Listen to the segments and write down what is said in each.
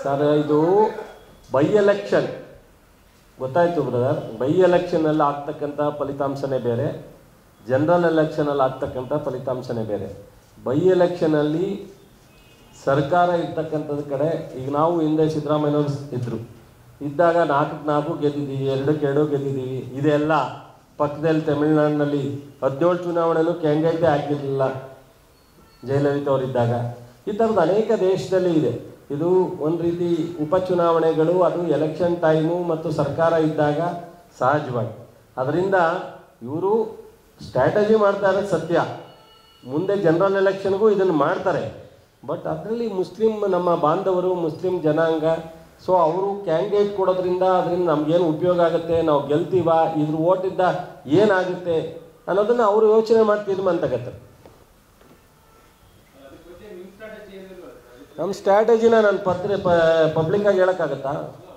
sir ಇದು by election ಗೊತ್ತಾಯ್ತು brother by ಎಲೆಕ್ಷನಲ್ಲಿ ಆಗ್ತಕ್ಕಂಥ ಫಲಿತಾಂಶನೇ ಬೇರೆ ಜನರಲ್ ಎಲೆಕ್ಷನಲ್ಲಿ ಆಗ್ತಕ್ಕಂಥ ಫಲಿತಾಂಶನೇ ಬೇರೆ ಬೈ ಎಲೆಕ್ಷನಲ್ಲಿ ಸರ್ಕಾರ ಇರ್ತಕ್ಕಂಥದ್ದು ಕಡೆ ಈಗ ನಾವು ಹಿಂದೆ ಸಿದ್ದರಾಮಯ್ಯನವ್ರು ಇದ್ದರು ಇದ್ದಾಗ ನಾಲ್ಕಕ್ಕೆ ನಾಲ್ಕು ಗೆದ್ದಿದ್ದೀವಿ ಎರಡಕ್ಕೆ ಎರಡು ಗೆದ್ದಿದ್ದೀವಿ ಇದೆಲ್ಲ ಪಕ್ಕದಲ್ಲಿ ತಮಿಳುನಾಡಿನಲ್ಲಿ ಹದಿನೇಳು ಚುನಾವಣೆನೂ ಕ್ಯಾಂಡಿಡೇಟೇ ಆಗಿರಲಿಲ್ಲ ಜಯಲಲಿತಾ ಅವರಿದ್ದಾಗ ಈ ಥರದ್ದು ಅನೇಕ ದೇಶದಲ್ಲಿ ಇದೆ ಇದು ಒಂದು ರೀತಿ ಉಪಚುನಾವಣೆಗಳು ಅದು ಎಲೆಕ್ಷನ್ ಟೈಮು ಮತ್ತು ಸರ್ಕಾರ ಇದ್ದಾಗ ಸಹಜವಾಗಿ ಅದರಿಂದ ಇವರು ಸ್ಟ್ರಾಟಜಿ ಮಾಡ್ತಾ ಇರೋದು ಸತ್ಯ ಮುಂದೆ ಜನರಲ್ ಎಲೆಕ್ಷನ್ಗೂ ಇದನ್ನು ಮಾಡ್ತಾರೆ ಬಟ್ ಅದರಲ್ಲಿ ಮುಸ್ಲಿಂ ನಮ್ಮ ಬಾಂಧವರು ಮುಸ್ಲಿಂ ಜನಾಂಗ ಸೊ ಅವರು ಕ್ಯಾಂಡಿಡೇಟ್ ಕೊಡೋದ್ರಿಂದ ಅದರಿಂದ ನಮ್ಗೇನು ಉಪಯೋಗ ಆಗುತ್ತೆ ನಾವು ಗೆಲ್ತೀವ ಇದ್ರ ಓಟಿಂದ ಏನಾಗುತ್ತೆ ಅನ್ನೋದನ್ನು ಅವರು ಯೋಚನೆ ಮಾಡಿ ತೀರ್ಮಾನ ತಗತ್ತಾರೆ ನಮ್ಮ ಸ್ಟ್ರಾಟಜಿನ ನಾನು ಪತ್ರ ಪಬ್ಲಿಕ್ಕಾಗಿ ಹೇಳೋಕ್ಕಾಗತ್ತಾ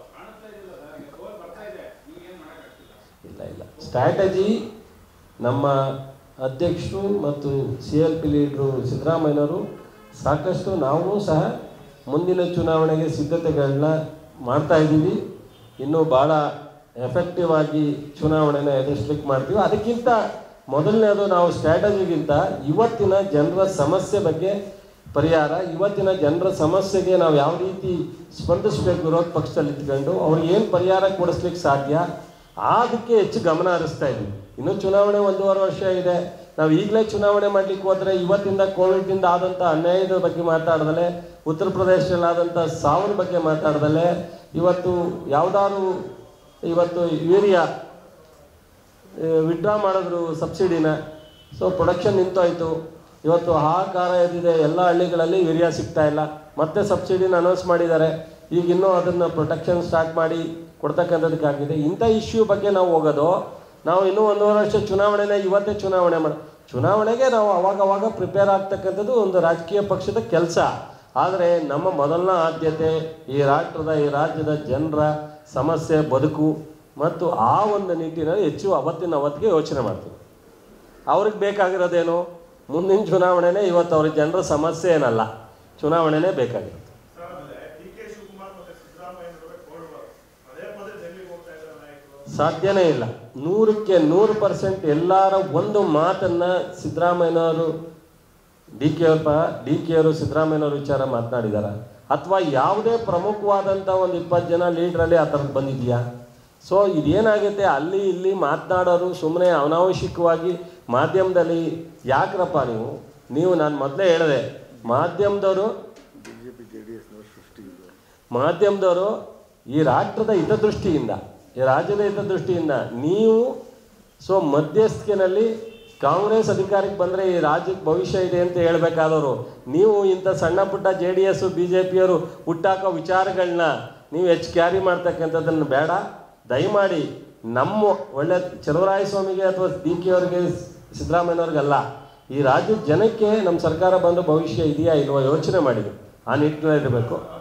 ಇಲ್ಲ ಇಲ್ಲ ಸ್ಟ್ರಾಟಜಿ ನಮ್ಮ ಅಧ್ಯಕ್ಷರು ಮತ್ತು ಸಿ ಎಲ್ ಪಿ ಲೀಡ್ರು ಸಿದ್ದರಾಮಯ್ಯನವರು ಸಾಕಷ್ಟು ನಾವು ಸಹ ಮುಂದಿನ ಚುನಾವಣೆಗೆ ಸಿದ್ಧತೆಗಳನ್ನ ಮಾಡ್ತಾ ಇದ್ದೀವಿ ಇನ್ನೂ ಭಾಳ ಎಫೆಕ್ಟಿವ್ ಆಗಿ ಚುನಾವಣೆನ ಎದುರಿಸ್ಲಿಕ್ಕೆ ಮಾಡ್ತೀವಿ ಅದಕ್ಕಿಂತ ಮೊದಲನೇದು ನಾವು ಸ್ಟ್ರಾಟಜಿಗಿಂತ ಇವತ್ತಿನ ಜನರ ಸಮಸ್ಯೆ ಬಗ್ಗೆ ಪರಿಹಾರ ಇವತ್ತಿನ ಜನರ ಸಮಸ್ಯೆಗೆ ನಾವು ಯಾವ ರೀತಿ ಸ್ಪಂದಿಸಬೇಕು ವಿರೋಧ ಪಕ್ಷದಲ್ಲಿ ಇಟ್ಕೊಂಡು ಅವ್ರಿಗೆ ಏನು ಪರಿಹಾರ ಕೊಡಿಸ್ಲಿಕ್ಕೆ ಸಾಧ್ಯ ಅದಕ್ಕೆ ಹೆಚ್ಚು ಗಮನ ಹರಿಸ್ತಾ ಇದ್ವಿ ಇನ್ನು ಚುನಾವಣೆ ಒಂದೂವರೆ ವರ್ಷ ಇದೆ ನಾವು ಈಗಲೇ ಚುನಾವಣೆ ಮಾಡ್ಲಿಕ್ಕೆ ಹೋದ್ರೆ ಇವತ್ತಿಂದ ಕೋವಿಡ್ನಿಂದ ಆದಂಥ ಅನ್ಯಾಯದ ಬಗ್ಗೆ ಮಾತಾಡ್ದಲೆ ಉತ್ತರ ಪ್ರದೇಶದಲ್ಲಿ ಆದಂಥ ಸಾವಿನ ಬಗ್ಗೆ ಮಾತಾಡ್ದಲೆ ಇವತ್ತು ಯಾವುದಾದ್ರು ಇವತ್ತು ಯೂರಿಯಾ ವಿಡ್ರಾ ಮಾಡಿದ್ರು ಸಬ್ಸಿಡಿನ ಸೊ ಪ್ರೊಡಕ್ಷನ್ ನಿಂತೋಯ್ತು ಇವತ್ತು ಹಾಹಾಕಾರ ಎದ್ದಿದೆ ಎಲ್ಲ ಹಳ್ಳಿಗಳಲ್ಲಿ ಯೂರಿಯಾ ಸಿಗ್ತಾ ಇಲ್ಲ ಮತ್ತೆ ಸಬ್ಸಿಡಿನ ಅನೌನ್ಸ್ ಮಾಡಿದ್ದಾರೆ ಈಗ ಇನ್ನೂ ಅದನ್ನು ಪ್ರೊಟೆಕ್ಷನ್ ಸ್ಟಾರ್ಟ್ ಮಾಡಿ ಕೊಡ್ತಕ್ಕಂಥದ್ದಕ್ಕಾಗಿದೆ ಇಂಥ ಇಶ್ಯೂ ಬಗ್ಗೆ ನಾವು ಹೋಗೋದು ನಾವು ಇನ್ನೂ ಒಂದೂವರೆ ವರ್ಷ ಚುನಾವಣೆನ ಇವತ್ತೇ ಚುನಾವಣೆ ಮಾಡಿ ಚುನಾವಣೆಗೆ ನಾವು ಅವಾಗ ಅವಾಗ ಪ್ರಿಪೇರ್ ಆಗ್ತಕ್ಕಂಥದ್ದು ಒಂದು ರಾಜಕೀಯ ಪಕ್ಷದ ಕೆಲಸ ಆದರೆ ನಮ್ಮ ಮೊದಲನ ಆದ್ಯತೆ ಈ ರಾಷ್ಟ್ರದ ಈ ರಾಜ್ಯದ ಜನರ ಸಮಸ್ಯೆ ಬದುಕು ಮತ್ತು ಆ ಒಂದು ನಿಟ್ಟಿನಲ್ಲಿ ಹೆಚ್ಚು ಅವತ್ತಿನ ಅವತ್ತಿಗೆ ಯೋಚನೆ ಮಾಡ್ತೀವಿ ಅವ್ರಿಗೆ ಬೇಕಾಗಿರೋದೇನು ಮುಂದಿನ ಚುನಾವಣೆನೇ ಇವತ್ತು ಅವ್ರಿಗೆ ಜನರ ಸಮಸ್ಯೆ ಏನಲ್ಲ ಚುನಾವಣೆನೇ ಬೇಕಾಗಿರುತ್ತೆ ಸರ್ ಆಮೇಲೆ ಡಿ ಕೆ ಶಿವಕುಮಾರ್ ಮತ್ತೆ ಸಿದ್ದರಾಮಯ್ಯ ನಡುವೆ ಕೋಲ್ಡ್ ವಾರ್ ಪದೇ ಪದೇ ಡೆಲ್ಲಿಗೆ ಹೋಗ್ತಾ ಇದ್ದಾರೆ ನಾಯಕರು ಸಾಧ್ಯನೇ ಇಲ್ಲ ನೂರಕ್ಕೆ ನೂರು ಪರ್ಸೆಂಟ್ ಎಲ್ಲರ ಒಂದು ಮಾತನ್ನ ಸಿದ್ದರಾಮಯ್ಯನವರು ಡಿ ಕೆ ಅವ್ರ ಡಿ ಕೆ ಅವರು ಸಿದ್ದರಾಮಯ್ಯನವ್ರ ವಿಚಾರ ಮಾತನಾಡಿದಾರ ಅಥವಾ ಯಾವುದೇ ಪ್ರಮುಖವಾದಂಥ ಒಂದು ಇಪ್ಪತ್ತು ಜನ ಲೀಡ್ರಲ್ಲಿ ಆ ಥರದ್ದು ಬಂದಿದೆಯಾ ಸೊ ಇದೇನಾಗುತ್ತೆ ಅಲ್ಲಿ ಇಲ್ಲಿ ಮಾತನಾಡೋರು ಸುಮ್ಮನೆ ಅನಾವಶ್ಯಕವಾಗಿ ಮಾಧ್ಯಮದಲ್ಲಿ ಯಾಕ್ರಪ್ಪ ನೀವು ನೀವು ನಾನು ಮೊದಲೇ ಹೇಳಿದೆ ಮಾಧ್ಯಮದವರು ಮಾಧ್ಯಮದವರು ಈ ರಾಷ್ಟ್ರದ ಹಿತದೃಷ್ಟಿಯಿಂದ ಈ ರಾಜ್ಯದ ಹಿತದೃಷ್ಟಿಯಿಂದ ನೀವು ಸೊ ಮಧ್ಯಸ್ಥಿಕೆನಲ್ಲಿ ಕಾಂಗ್ರೆಸ್ ಅಧಿಕಾರಕ್ಕೆ ಬಂದರೆ ಈ ರಾಜ್ಯಕ್ಕೆ ಭವಿಷ್ಯ ಇದೆ ಅಂತ ಹೇಳಬೇಕಾದವರು ನೀವು ಇಂಥ ಸಣ್ಣ ಪುಟ್ಟ J D S B J ಪಿಯವರು ಹುಟ್ಟಾಕೋ ವಿಚಾರಗಳನ್ನ ನೀವು ಹೆಚ್ಚು ಕ್ಯಾರಿ ಮಾಡ್ತಕ್ಕಂಥದ್ದನ್ನು ಬೇಡ ದಯಮಾಡಿ ನಮ್ಮ ಒಳ್ಳೆ ಚಲುವರಾಯ ಸ್ವಾಮಿಗೆ ಅಥವಾ ಡಿ ಕೆ ಅವ್ರಿಗೆ ಸಿದ್ದರಾಮಯ್ಯನವ್ರಿಗಲ್ಲ ಈ ರಾಜ್ಯದ ಜನಕ್ಕೆ ನಮ್ಮ ಸರ್ಕಾರ ಬಂದು ಭವಿಷ್ಯ ಇದೆಯಾ ಇಲ್ವೋ ಯೋಚನೆ ಮಾಡಿದ್ರು ಆ ನಿಟ್ಟಿನಲ್ಲಿ ಇರಬೇಕು